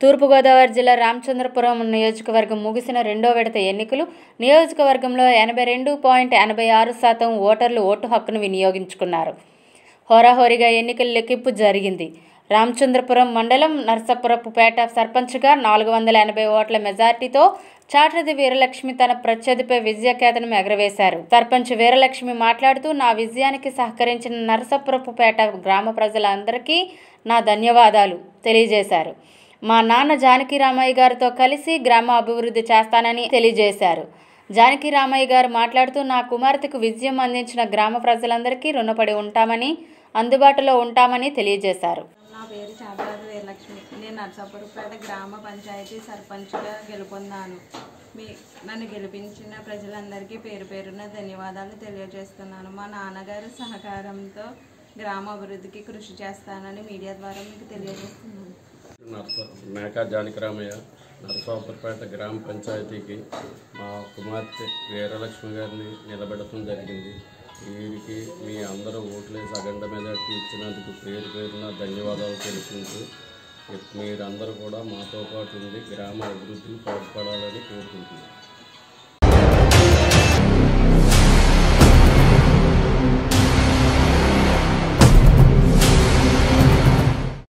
తూర్పుగోదావరి జిల్లా రామచంద్రపురం నియోజకవర్గం ముగిసిన రెండో విడత ఎన్నికలు నియోజకవర్గంలో ఎనభై రెండు పాయింట్ ఎనభై ఆరు శాతం ఓటర్లు ఓటు హక్కును వినియోగించుకున్నారు హోరాహోరీగా ఎన్నికల లెక్కింపు జరిగింది రామచంద్రపురం మండలం నరసపురపుపేట సర్పంచ్గా నాలుగు వందల ఎనభై ఓట్ల మెజార్టీతో చాట్రది వీరలక్ష్మి తన ప్రత్యర్థిపై విజయకేతనం ఎగరవేశారు సర్పంచ్ వీరలక్ష్మి మాట్లాడుతూ నా విజయానికి సహకరించిన నరసపురపుపేట గ్రామ ప్రజలందరికీ నా ధన్యవాదాలు తెలియజేశారు మా నాన్న జానకి రామయ్య గారితో కలిసి గ్రామ అభివృద్ధి చేస్తానని తెలియజేశారు జానకి రామయ్య గారు మాట్లాడుతూ నా కుమార్తెకు విజయం అందించిన గ్రామ ప్రజలందరికీ రుణపడి ఉంటామని అందుబాటులో ఉంటామని తెలియజేశారు నా పేరు చాపరాజు వీరలక్ష్మి నేను నర్సాపురపేట గ్రామ పంచాయతీ సర్పంచ్గా గెలుపొందాను మీ నన్ను గెలిపించిన ప్రజలందరికీ పేరు పేరున ధన్యవాదాలు తెలియజేస్తున్నాను మా నాన్నగారి సహకారంతో గ్రామ అభివృద్ధికి కృషి చేస్తానని మీడియా ద్వారా మీకు తెలియజేస్తున్నాను నరస మేకా జానకిరామయ్య నరసాపురపేట గ్రామ పంచాయతీకి మా కుమార్తె వీరలక్ష్మి గారిని నిలబెట్టడం జరిగింది వీరికి మీ అందరూ ఓట్లేసి అఖండ మెజార్టీ ఇచ్చినందుకు పేరు పేరున ధన్యవాదాలు తెలుపుకుంటూ మీరందరూ కూడా మాతో పాటు ఉండి గ్రామ అభివృద్ధికి తోడ్పడాలని కోరుకుంటున్నాను